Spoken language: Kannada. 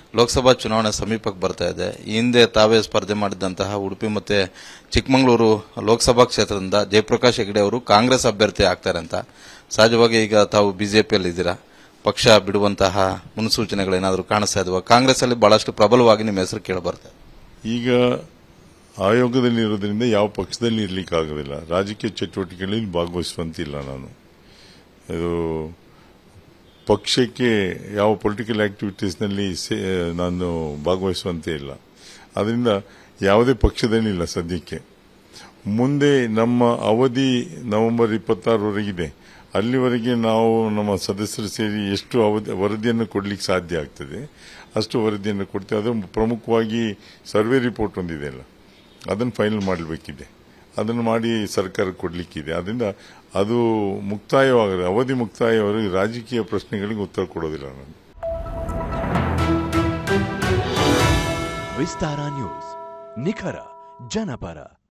ಲೋಕಸಭಾ ಚುನಾವಣೆ ಸಮೀಪಕ್ಕೆ ಬರ್ತಾ ಇದೆ ಈ ಹಿಂದೆ ತಾವೇ ಸ್ಪರ್ಧೆ ಮಾಡಿದಂತಹ ಉಡುಪಿ ಮತ್ತೆ ಚಿಕ್ಕಮಗಳೂರು ಲೋಕಸಭಾ ಕ್ಷೇತ್ರದಿಂದ ಜಯಪ್ರಕಾಶ್ ಹೆಗಡೆ ಅವರು ಕಾಂಗ್ರೆಸ್ ಅಭ್ಯರ್ಥಿ ಆಗ್ತಾರೆ ಅಂತ ಸಹಜವಾಗಿ ಈಗ ತಾವು ಬಿಜೆಪಿಯಲ್ಲಿ ಇದ್ದೀರಾ ಪಕ್ಷ ಬಿಡುವಂತಹ ಮುನ್ಸೂಚನೆಗಳೇನಾದರೂ ಕಾಣಿಸ್ತಾ ಇದಾವ ಕಾಂಗ್ರೆಸ್ ಅಲ್ಲಿ ಬಹಳಷ್ಟು ಪ್ರಬಲವಾಗಿ ನಿಮ್ಮ ಹೆಸರು ಕೇಳಬರ್ತದೆ ಈಗ ಆಯೋಗದಲ್ಲಿ ಇರೋದ್ರಿಂದ ಯಾವ ಪಕ್ಷದಲ್ಲಿ ಇರ್ಲಿಕ್ಕೆ ಆಗೋದಿಲ್ಲ ರಾಜಕೀಯ ಚಟುವಟಿಕೆಗಳಲ್ಲಿ ಭಾಗವಹಿಸುವಂತಿಲ್ಲ ನಾನು ಇದು ಪಕ್ಷಕ್ಕೆ ಯಾವ ಪೊಲಿಟಿಕಲ್ ಆಕ್ಟಿವಿಟೀಸ್ನಲ್ಲಿ ಸೇ- ನಾನು ಭಾಗವಹಿಸುವಂತೆ ಇಲ್ಲ ಅದರಿಂದ ಯಾವುದೇ ಪಕ್ಷದಲ್ಲಿಲ್ಲ ಸದ್ಯಕ್ಕೆ ಮುಂದೆ ನಮ್ಮ ಅವಧಿ ನವೆಂಬರ್ ಇಪ್ಪತ್ತಾರವರೆಗಿದೆ ಅಲ್ಲಿವರೆಗೆ ನಾವು ನಮ್ಮ ಸದಸ್ಯರು ಸೇರಿ ಎಷ್ಟು ಅವಧಿ ವರದಿಯನ್ನು ಕೊಡ್ಲಿಕ್ಕೆ ಸಾಧ್ಯ ಆಗ್ತದೆ ಅಷ್ಟು ವರದಿಯನ್ನು ಕೊಡ್ತೇವೆ ಅದು ಪ್ರಮುಖವಾಗಿ ಸರ್ವೆ ರಿಪೋರ್ಟ್ ಒಂದಿದೆಯಲ್ಲ ಅದನ್ನು ಫೈನಲ್ ಮಾಡಬೇಕಿದೆ ಅದನ್ನು ಮಾಡಿ ಸರ್ಕಾರಕ್ಕೆ ಕೊಡಲಿಕ್ಕಿದೆ ಅದರಿಂದ ಅದು ಮುಕ್ತಾಯವಾಗದೆ ಅವಧಿ ಮುಕ್ತಾಯವರೆಗೆ ರಾಜಕೀಯ ಪ್ರಶ್ನೆಗಳಿಗೆ ಉತ್ತರ ಕೊಡೋದಿಲ್ಲ ನಾನು ವಿಸ್ತಾರ ನ್ಯೂಸ್ ನಿಖರ ಜನಪರ